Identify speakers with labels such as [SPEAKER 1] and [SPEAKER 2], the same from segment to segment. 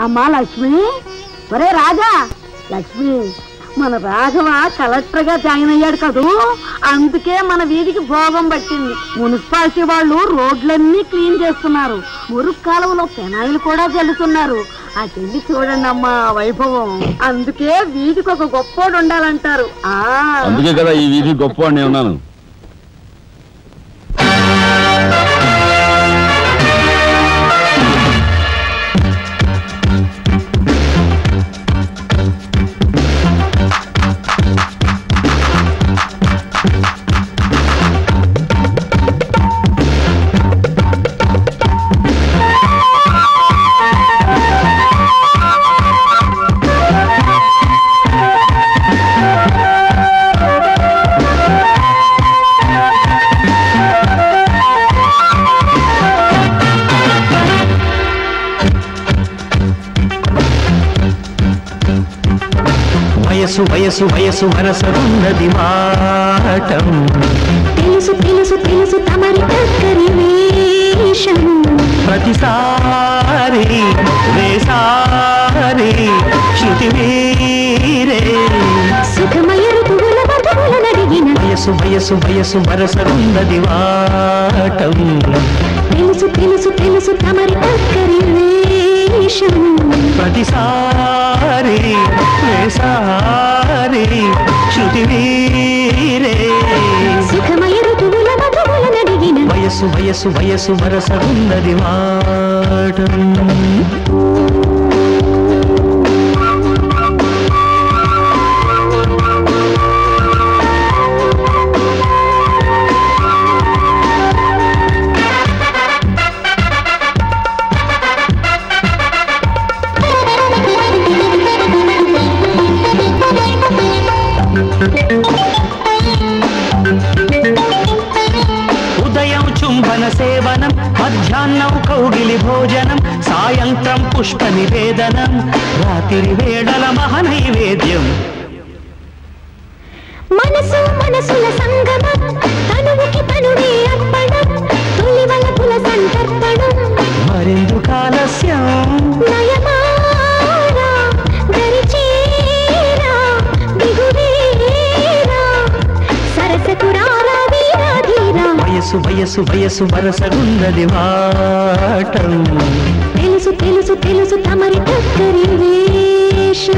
[SPEAKER 1] అమ్మా లక్ష్మి ఒరే రాజా లక్ష్మి మన రాఘవ కలెక్టర్ గా జాయిన్ అయ్యాడు కదూ అందుకే మన వీధికి భోగం పట్టింది మున్సిపాలిటీ వాళ్ళు రోడ్లన్నీ క్లీన్ చేస్తున్నారు మురుగు కాలువలో పెనాయిలు కూడా చల్లుతున్నారు ఆ చెల్లి చూడండి అమ్మా వైభవం అందుకే వీధికి ఒక గొప్పోడు ఉండాలంటారు ఆ
[SPEAKER 2] అందుకే కదా ఈ వీధి గొప్ప నేను ఉన్నాను
[SPEAKER 3] వయసు వయసు వయసు వరసరున్నది మాటం
[SPEAKER 4] తెలుసు తెలుసు తెలుసు తమరి దగ్గరి వేషం
[SPEAKER 3] ప్రతిసారి వేసారి శృతి వీరే
[SPEAKER 4] సుఖమయ ఋతువుల వధువులనడిగిన
[SPEAKER 3] వయసు వయసు వయసు వరసరున్నది వాటం
[SPEAKER 4] తెలుసు తెలుసు తెలుసు తమరి దగ్గరి వేషం
[SPEAKER 3] ప్రతిసారి వేసారి శృతి వీరే
[SPEAKER 4] సుఖమయ ఋతువుల వధువులనడిగిన
[SPEAKER 3] వయసు వయసు వయసు వరసరున్నది వాటం ఉదయం చుంబన సేవనం మధ్యాహ్నం కౌగిలి భోజనం సాయంత్రం పుష్ప నివేదనం రాత్రి వేళల మహనైవేద్యం
[SPEAKER 4] మనసు మనసుల సంగమం తనువుకి తనువే అర్పణం తొలి వలపుల సంతర్పణం
[SPEAKER 3] మరెందుకు ఆలస్యం
[SPEAKER 4] నయమారా దరిచేరా దిగువేరా సరసకు రారా వీరా ధీరా
[SPEAKER 3] వయసు వయసు వయసు వరసగున్నది వాటం
[SPEAKER 4] తెలుసు తెలుసు తెలుసు తమరి దగ్గరి వేషం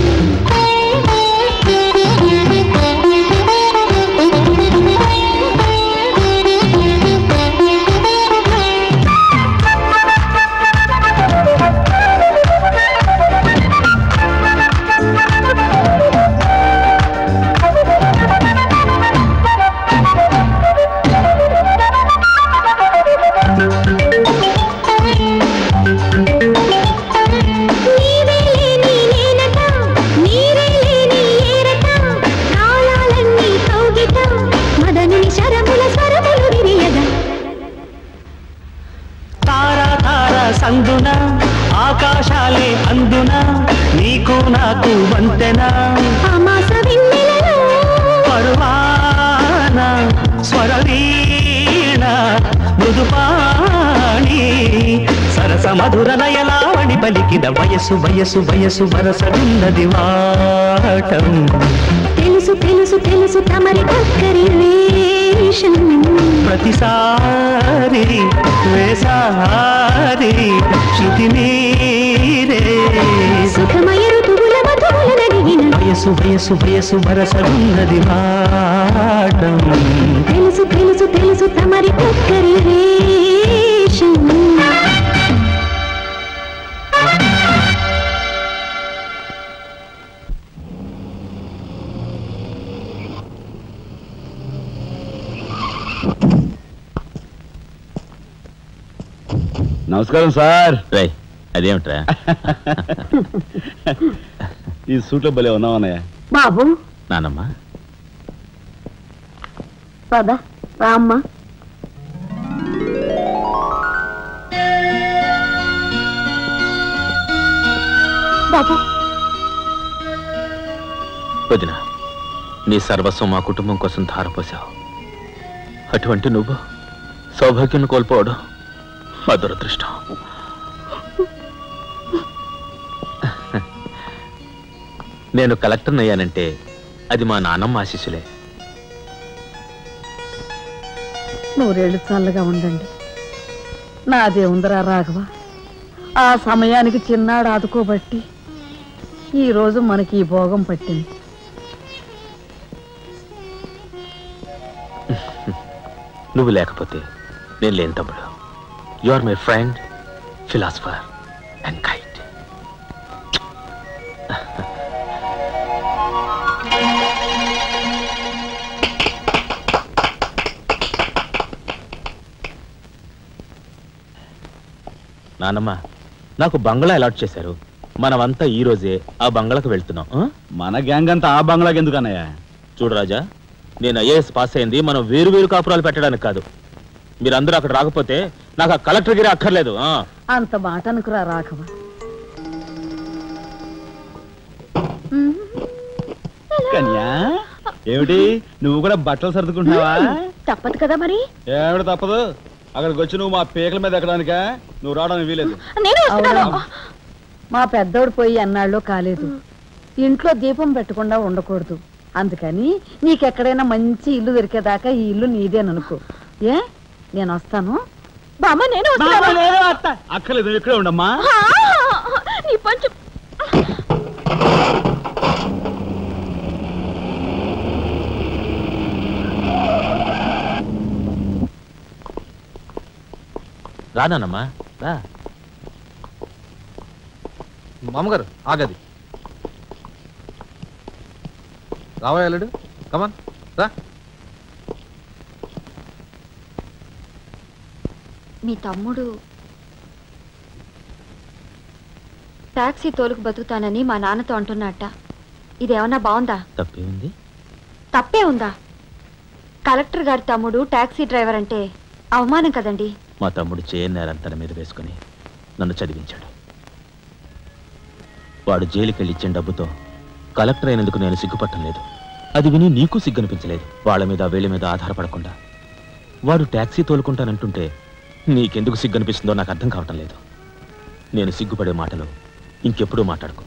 [SPEAKER 4] నీవే లేని నేనట నీరే లేని ఏరట కాలాలన్నీ కౌగిట మదనుని శరముల స్వరములు విరియగా
[SPEAKER 3] తారా తారా సందున ఆకాశాలే అందున నీకు నాకు వంతెన
[SPEAKER 4] అమాస వెన్నెలలో
[SPEAKER 3] పరువాన స్వరవీణ మృదుపాణి సరస మధుర నయలావణి పలికిన వయసు వయసు వయసు వరసగున్నది వాటం
[SPEAKER 4] తెలుసు తెలుసు తెలుసు తమరి దగ్గరి వేషం
[SPEAKER 3] ప్రతిసారి వేసారి శృతి మీరే
[SPEAKER 4] సుఖమయ ఋతువుల మధువులనడిగిన
[SPEAKER 3] వయసు వయసు వయసు వరసగున్నది వాటం
[SPEAKER 4] తెలుసు తెలుసు తెలుసు తమరి దగ్గరి వేషం
[SPEAKER 2] నమస్కారం సార్
[SPEAKER 5] రై అదేమిట్రా
[SPEAKER 2] ఈ సూట్లో భలే ఉన్నావన్నయ్య
[SPEAKER 1] బాబు
[SPEAKER 5] నానమ్మ
[SPEAKER 1] పద రామ్మ బాబు
[SPEAKER 5] వదిన నీ సర్వస్వం మా కుటుంబం కోసం ధారపోసావు అటువంటి నువ్వు సౌభాగ్యం కోల్పోవడం మా దురదృష్టం నేను కలెక్టర్ అయ్యానంటే అది మా నాన్నమ్మ ఆశీస్సులే
[SPEAKER 1] నూరేళ్ళు చల్లగా ఉండండి నాదే ఉందరా రాఘవ ఆ సమయానికి చిన్నాడు ఆదుకోబట్టి ఈరోజు మనకి ఈ భోగం పట్టింది
[SPEAKER 5] నువ్వు లేకపోతే నేను లేని తమ్ముడు you are my friend philosopher and guide నానమ్మ నాకు బంగ్లా అలాట్ చేశారు మనమంతా ఈ రోజే ఆ బంగ్లాకు వెళ్తున్నాం ఆ?
[SPEAKER 2] మన గ్యాంగ్ అంతా ఆ బంగ్లాకి ఎందుకు అన్నయ్య
[SPEAKER 5] చూడు రాజా నేను ఐఏఎస్ పాస్ అయింది మనం వేరు వేరు కాపురాలు పెట్టడానికి కాదు మీరందరూ అక్కడ రాకపోతే నాకు ఆ కలెక్టర్ గిరి అక్కర్లేదు ఆ.
[SPEAKER 1] అంత మాట అనుకురా రాఘవ
[SPEAKER 2] కన్యా ఏమిటి నువ్వు కూడా బట్టలు సర్దుకుంటున్నావా
[SPEAKER 4] తప్పదు కదా మరి
[SPEAKER 2] ఏమిటి తప్పదు అక్కడికి వచ్చి నువ్వు మా పీకల మీద ఎక్కడానికా నువ్వు రావడానికి వీలేదు
[SPEAKER 4] నేను వస్తున్నాను
[SPEAKER 1] అవునా? మా పెద్దోడు పోయి అన్నాళ్ళు కాలేదు ఇంట్లో దీపం పెట్టకుండా ఉండకూడదు అందుకని నీకెక్కడైనా మంచి ఇల్లు దొరికేదాకా ఈ ఇల్లు నీదేననుకో ఏ నేను వస్తాను
[SPEAKER 4] బామ్మ నేను వస్తున్నాను
[SPEAKER 2] అక్కర్లేదు ఇక్కడే ఉండమ్మా
[SPEAKER 4] ఆ, నీ పంచు
[SPEAKER 5] రానానమ్మా రా
[SPEAKER 6] మామగారు ఆగది రావా వెళ్ళడు కమాన్ రా
[SPEAKER 7] మీ తమ్ముడు టాక్సీ తోలుకు బతుకుతానని మా నాన్నతో అంటున్నట్ట ఇదేమన్నా బాగుందా
[SPEAKER 5] తప్పే ఉంది
[SPEAKER 7] తప్పే ఉందా కలెక్టర్ గారి తమ్ముడు టాక్సీ డ్రైవర్ అంటే అవమానం కదండి
[SPEAKER 5] మా తమ్ముడు చేయన్నారని తన మీద వేసుకుని నన్ను చదివించాడు వాడు జైలుకెళ్ళి ఇచ్చిన డబ్బుతో కలెక్టర్ అయినందుకు నేను సిగ్గుపట్టం లేదు అది విని నీకు సిగ్గనిపించలేదు వాళ్ళ మీద వీళ్ళ మీద ఆధారపడకుండా వాడు ట్యాక్సీ తోలుకుంటానంటుంటే నీకెందుకు సిగ్గనిపిస్తుందో నాకు అర్థం కావటం లేదు నేను సిగ్గుపడే మాటలు ఇంకెప్పుడూ మాట్లాడుకో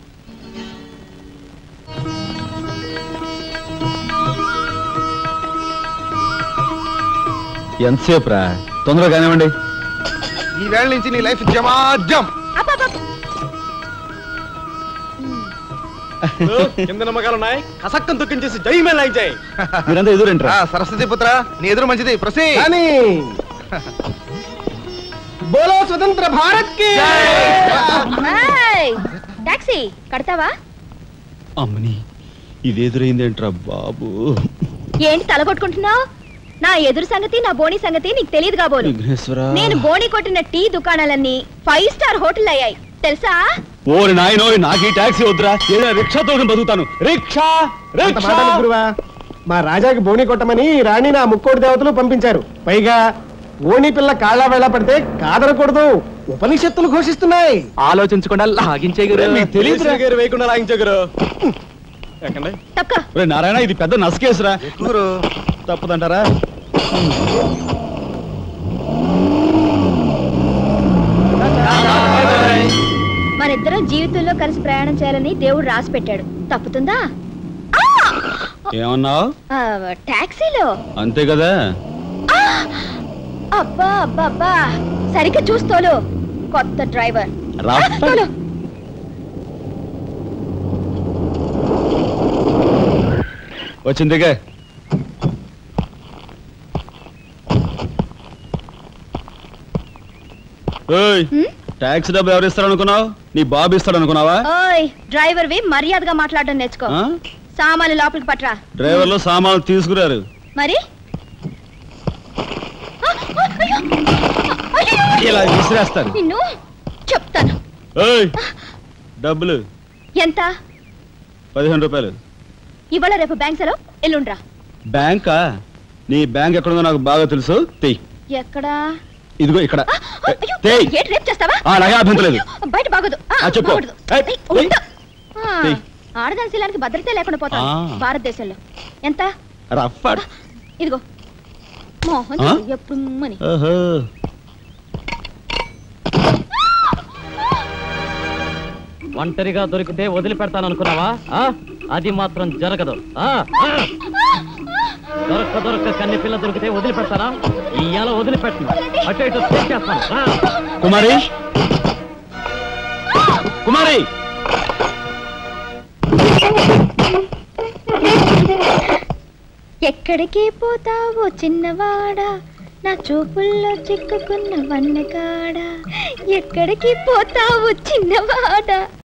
[SPEAKER 2] ఎంతసేపు రా తొందరగా కానివ్వండి
[SPEAKER 6] ఈ వేళ నుంచి నీ లైఫ్ జమాజం
[SPEAKER 8] కింద నమ్మకాలు ఉన్నాయి కసక్కం తొక్కించేసి జై మేళ జై
[SPEAKER 2] మీరంతా ఎదురేంట్రా
[SPEAKER 6] ఆ, సరస్వతి పుత్ర నీ ఎదురు మంచిది ప్రసీ
[SPEAKER 8] కానీ బోలో స్వతంత్ర భారత్ కి
[SPEAKER 4] టాక్సీ కడతావా
[SPEAKER 2] అమ్మని ఇది ఎదురైందేంట్రా బాబు
[SPEAKER 4] ఏంటి తలగొట్టుకుంటున్నావు నా ఎదురు సంగతి నా బోని సంగతి నీకు తెలియదు కాబోలు
[SPEAKER 2] విఘ్నేశ్వర
[SPEAKER 4] నేను బోని కొట్టిన టీ దుకాణాలన్నీ ఫైవ్ స్టార్ హోటల్ అయ్యాయి తెలుసా
[SPEAKER 2] ఓరి నాయనో నాకు ఈ టాక్సీ వద్దురా ఏదైనా రిక్షా తోటి బతుకుతాను రిక్షా రిక్షా
[SPEAKER 8] గురువా మా రాజాకి బోని కొట్టమని రాణి నా ముక్కోటి దేవతలు పంపించారు పైగా ఓణి పిల్ల కాళ్ళ వేళ పడితే కాదనకూడదు ఉపనిషత్తులు ఘోషిస్తున్నాయి
[SPEAKER 5] ఆలోచించకుండా లాగించే
[SPEAKER 2] మీకు తెలియదురా
[SPEAKER 8] గారు వేయకుండా లాగించగరు ఎక్కండి
[SPEAKER 4] తప్పక
[SPEAKER 2] ఒరే నారాయణ ఇది పెద్ద నసకేసురా
[SPEAKER 6] గురు
[SPEAKER 2] తప్పదంటారా
[SPEAKER 4] మనిద్దరం జీవితంలో కలిసి ప్రయాణం చేయాలని దేవుడు రాసి పెట్టాడు తప్పుతుందా
[SPEAKER 2] ఏమన్నావు
[SPEAKER 4] ఆ, టాక్సీలో
[SPEAKER 2] అంతే కదా
[SPEAKER 4] అబ్బా అబ్బా అబ్బా సరిగ్గా చూస్తోలు కొత్త డ్రైవర్
[SPEAKER 2] రా
[SPEAKER 4] ఆ, తోలు.
[SPEAKER 2] వచ్చిందిగా ఏయ్
[SPEAKER 4] హ్మ్?
[SPEAKER 2] ట్యాక్సీ డబ్బు ఎవరు ఇస్తారు అనుకున్నావు నీ బాబు ఇస్తాడు అనుకున్నావా
[SPEAKER 4] ఓయ్ డ్రైవర్ వి మర్యాదగా మాట్లాడడం నేర్చుకో
[SPEAKER 2] ఆ?
[SPEAKER 4] సామాన్లు లోపలికి పట్రా
[SPEAKER 2] డ్రైవర్లు సామాన్లు తీసుకురారు
[SPEAKER 4] మరి ఆ, ఆ, అయ్యో! అయ్యో!
[SPEAKER 2] ఇలా విసిరేస్తారు
[SPEAKER 4] నిన్ను చెప్తాను
[SPEAKER 2] ఏయ్ డబ్బులు
[SPEAKER 4] ఎంత
[SPEAKER 2] పదిహేను రూపాయలు
[SPEAKER 4] ఇవాళ రేపు బ్యాంక్ సెలవు ఎల్లుండ్రా
[SPEAKER 2] బ్యాంకా నీ బ్యాంక్ ఎక్కడుందో నాకు బాగా తెలుసు తెయ్
[SPEAKER 4] ఎక్కడా
[SPEAKER 2] ఇదిగో ఇక్కడ
[SPEAKER 4] ఆ, ఆ, అయ్యో!
[SPEAKER 2] తెయ్
[SPEAKER 4] ఏంటి రేపు చేస్తావా
[SPEAKER 2] ఆ, అలాగే అభ్యంతరం లేదు.
[SPEAKER 4] అయ్యో, బయట బాగోదు ఆ,
[SPEAKER 2] ఆ, చెప్పు.
[SPEAKER 4] బాగోదు.
[SPEAKER 2] ఏయ్,
[SPEAKER 4] ఏయ్, ఉండు. ఆ,
[SPEAKER 2] ఏయ్.
[SPEAKER 4] ఆడదాని శీలానికి భద్రత లేకుండా పోతాను
[SPEAKER 2] ఆ.
[SPEAKER 4] భారతదేశంలో ఎంత
[SPEAKER 2] రఫ్ అట్.
[SPEAKER 4] ఇదిగో మోహన్
[SPEAKER 2] ఆ?
[SPEAKER 4] ఎప్పుడు మని
[SPEAKER 2] ఓహో
[SPEAKER 9] ఒంటరిగా దొరికితే వదిలిపెడతాను అనుకున్నావా ఆ? అది మాత్రం జరగదు ఆ? ఆ? దొరక్క దొరక్క కన్ని పిల్ల దొరికితే వదిలిపెడతానా ఇయ్యాల వదిలిపెట్టను అటు ఇటు చేస్తాను
[SPEAKER 2] కుమారి కుమారి
[SPEAKER 4] ఎక్కడికి పోతావో చిన్నవాడా నా చూపుల్లో చిక్కుకున్న వన్నకాడా ఎక్కడికి పోతావో చిన్నవాడా